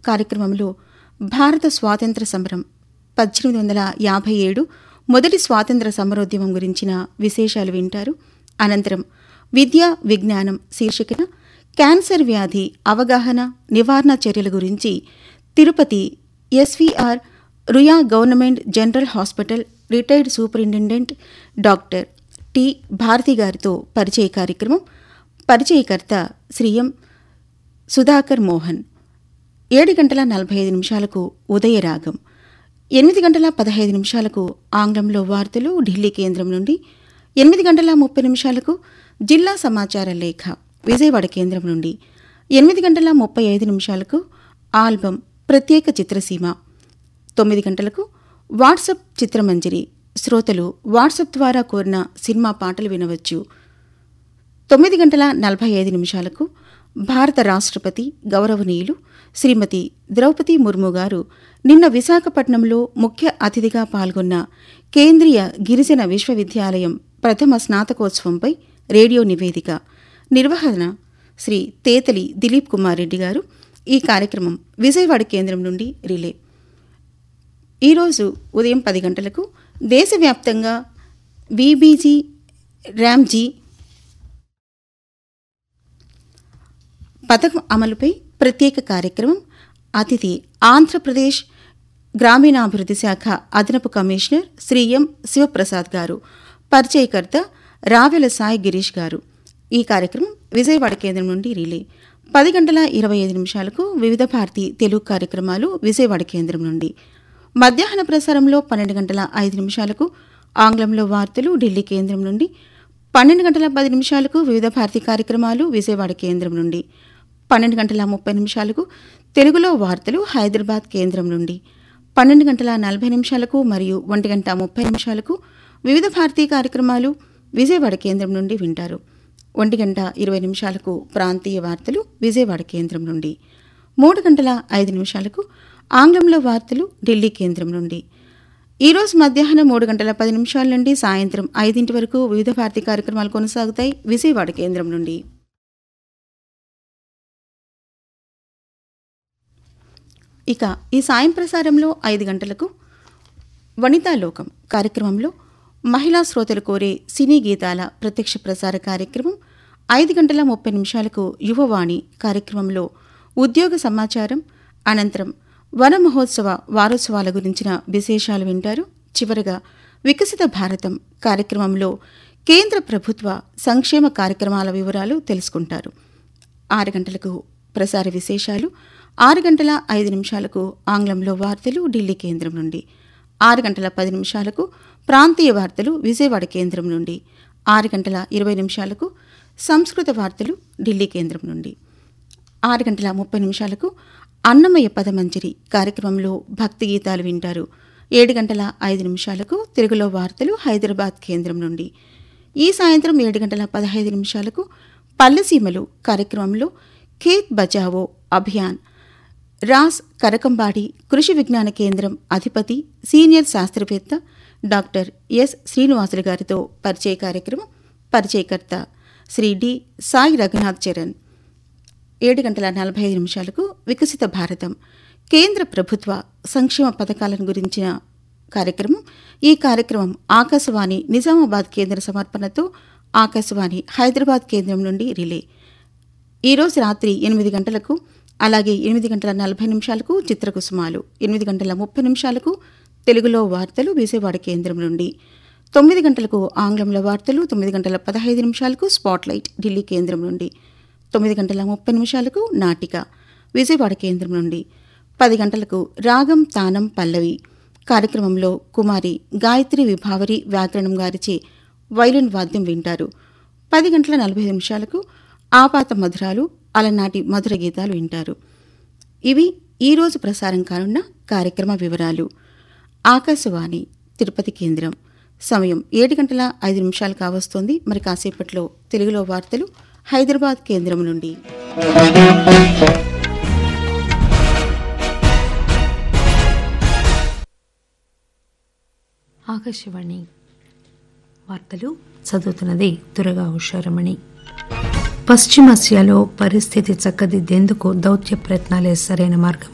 కార్యక్రమంలో భారత స్వాతంత్ర సమరం పద్దెనిమిది వందల యాభై ఏడు మొదటి స్వాతంత్ర సమరోద్యమం గురించిన విశేషాలు వింటారు అనంతరం విద్య విజ్ఞానం శీర్షికన క్యాన్సర్ వ్యాధి అవగాహన నివారణ చర్యల గురించి Tirupati SVR Ruia government general hospital retired superintendent doctor T Bharathi గారితో పరిచయ కార్యక్రమం పరిచయకర్త శ్రీ ఎం సుధాకర్ మోహన్ ఏడు గంటల నలభై ఐదు నిమిషాలకు ఉదయరాగం ఎనిమిది గంటల పదహైదు నిమిషాలకు ఆంగ్లంలో వార్తలు ఢిల్లీ కేంద్రం నుండి ఎనిమిది గంటల ముప్పై నిమిషాలకు జిల్లా సమాచార లేఖ విజయవాడ కేంద్రం నుండి ఎనిమిది గంటల ముప్పై ఐదు నిమిషాలకు ఆల్బమ్ ప్రత్యేక చిత్రసీమ తొమ్మిది గంటలకు వాట్సప్ చిత్రమంజరి శ్రోతలు వాట్సప్ ద్వారా కోరిన సినిమా పాటలు వినవచ్చు తొమ్మిది గంటల నలభై ఐదు నిమిషాలకు భారత రాష్ట్రపతి గౌరవనీయులు శ్రీమతి ద్రౌపది ముర్ము గారు నిన్న విశాఖపట్నంలో ముఖ్య అతిథిగా పాల్గొన్న కేంద్రీయ గిరిజన విశ్వవిద్యాలయం ప్రథమ స్నాతకోత్సవంపై రేడియో నివేదిక నిర్వహణ శ్రీ తేతలి దిలీప్ కుమార్ రెడ్డి గారు ఈ కార్యక్రమం విజయవాడ కేంద్రం నుండి రిలే ఈరోజు ఉదయం పది గంటలకు దేశవ్యాప్తంగా బీబీజీ ర్యామ్జీ పథకం అమలుపై ప్రత్యేక కార్యక్రమం అతిథి ఆంధ్రప్రదేశ్ గ్రామీణాభివృద్ధి శాఖ అదనపు కమిషనర్ శ్రీ ఎం శివప్రసాద్ గారు పరిచయకర్త రావెల సాయి గిరీష్ గారు ఈ కార్యక్రమం విజయవాడ కేంద్రం నుండి రిలే పది గంటల ఇరవై ఐదు నిమిషాలకు వివిధ భారతి తెలుగు కార్యక్రమాలు విజయవాడ కేంద్రం నుండి మధ్యాహ్న ప్రసారంలో పన్నెండు గంటల ఐదు నిమిషాలకు ఆంగ్లంలో వార్తలు ఢిల్లీ కేంద్రం నుండి పన్నెండు గంటల పది నిమిషాలకు వివిధ భారతి కార్యక్రమాలు విజయవాడ కేంద్రం నుండి పన్నెండు గంటల ముప్పై నిమిషాలకు తెలుగులో వార్తలు హైదరాబాద్ కేంద్రం నుండి పన్నెండు గంటల నలభై నిమిషాలకు మరియు ఒంటి గంట ముప్పై నిమిషాలకు వివిధ భారతీ కార్యక్రమాలు విజయవాడ కేంద్రం నుండి వింటారు ఒంటి గంట ఇరవై నిమిషాలకు ప్రాంతీయ వార్తలు విజయవాడ కేంద్రం నుండి మూడు గంటల ఐదు నిమిషాలకు ఆంగ్లంలో వార్తలు ఢిల్లీ కేంద్రం నుండి ఈ రోజు మధ్యాహ్నం మూడు గంటల పది నిమిషాల నుండి సాయంత్రం ఐదింటి వరకు వివిధ భారతీ కార్యక్రమాలు కొనసాగుతాయి విజయవాడ కేంద్రం నుండి ఇక ఈ సాయం ప్రసారంలో ఐదు గంటలకు వనితాలోకం కార్యక్రమంలో మహిళా శ్రోతలు కోరే సినీ గీతాల ప్రత్యక్ష ప్రసార కార్యక్రమం ఐదు గంటల ముప్పై నిమిషాలకు యువవాణి కార్యక్రమంలో ఉద్యోగ సమాచారం అనంతరం వన మహోత్సవ వారోత్సవాల గురించిన విశేషాలు వింటారు చివరగా వికసిత భారతం కార్యక్రమంలో కేంద్ర ప్రభుత్వ సంక్షేమ కార్యక్రమాల వివరాలు తెలుసుకుంటారు ఆరు గంటలకు ప్రసార విశేషాలు ఆరు గంటల ఐదు నిమిషాలకు ఆంగ్లంలో వార్తలు ఢిల్లీ కేంద్రం నుండి ఆరు గంటల పది నిమిషాలకు ప్రాంతీయ వార్తలు విజయవాడ కేంద్రం నుండి ఆరు గంటల ఇరవై నిమిషాలకు సంస్కృత వార్తలు ఢిల్లీ కేంద్రం నుండి ఆరు గంటల ముప్పై నిమిషాలకు అన్నమయ్య పదమంజరి కార్యక్రమంలో భక్తి గీతాలు వింటారు ఏడు గంటల ఐదు నిమిషాలకు తెలుగులో వార్తలు హైదరాబాద్ కేంద్రం నుండి ఈ సాయంత్రం ఏడు గంటల పదహైదు నిమిషాలకు పల్లెసీమలు కార్యక్రమంలో ఖేత్ బచావో అభియాన్ రాస్ కరకంబాడి కృషి విజ్ఞాన కేంద్రం అధిపతి సీనియర్ శాస్త్రవేత్త డాక్టర్ ఎస్ శ్రీనివాసులు గారితో పరిచయ కార్యక్రమం పరిచయకర్త శ్రీ డి సాయి రఘునాథ్ చరణ్ ఏడు గంటల నలభై ఐదు నిమిషాలకు వికసిత భారతం కేంద్ర ప్రభుత్వ సంక్షేమ పథకాలను గురించిన కార్యక్రమం ఈ కార్యక్రమం ఆకాశవాణి నిజామాబాద్ కేంద్ర సమర్పణతో ఆకాశవాణి హైదరాబాద్ కేంద్రం నుండి రిలే ఈరోజు రాత్రి ఎనిమిది గంటలకు అలాగే ఎనిమిది గంటల నలభై నిమిషాలకు చిత్రకుసుమాలు ఎనిమిది గంటల ముప్పై నిమిషాలకు తెలుగులో వార్తలు విజయవాడ కేంద్రం నుండి తొమ్మిది గంటలకు ఆంగ్లంలో వార్తలు తొమ్మిది గంటల పదహైదు నిమిషాలకు స్పాట్లైట్ ఢిల్లీ కేంద్రం నుండి తొమ్మిది గంటల ముప్పై నిమిషాలకు నాటిక విజయవాడ కేంద్రం నుండి పది గంటలకు రాగం తానం పల్లవి కార్యక్రమంలో కుమారి గాయత్రి విభావరి వ్యాకరణం గారిచే వైలిన్ వాద్యం వింటారు పది గంటల నలభై నిమిషాలకు ఆపాత మధురాలు అలనాటి మధుర గీతాలు వింటారు ఇవి ఈరోజు ప్రసారం కానున్న కార్యక్రమ వివరాలు ఆకాశవాణి తిరుపతి కేంద్రం సమయం ఏడు గంటల ఐదు నిమిషాలు కావస్తోంది మరి కాసేపట్లో తెలుగులో వార్తలు హైదరాబాద్ కేంద్రం నుండి ఆకాశవాణి వార్తలు చదువుతున్నది దురగా ఉషారమణి పశ్చిమాసియాలో పరిస్థితి చక్కదిద్దేందుకు దౌత్య ప్రయత్నాలే సరైన మార్గం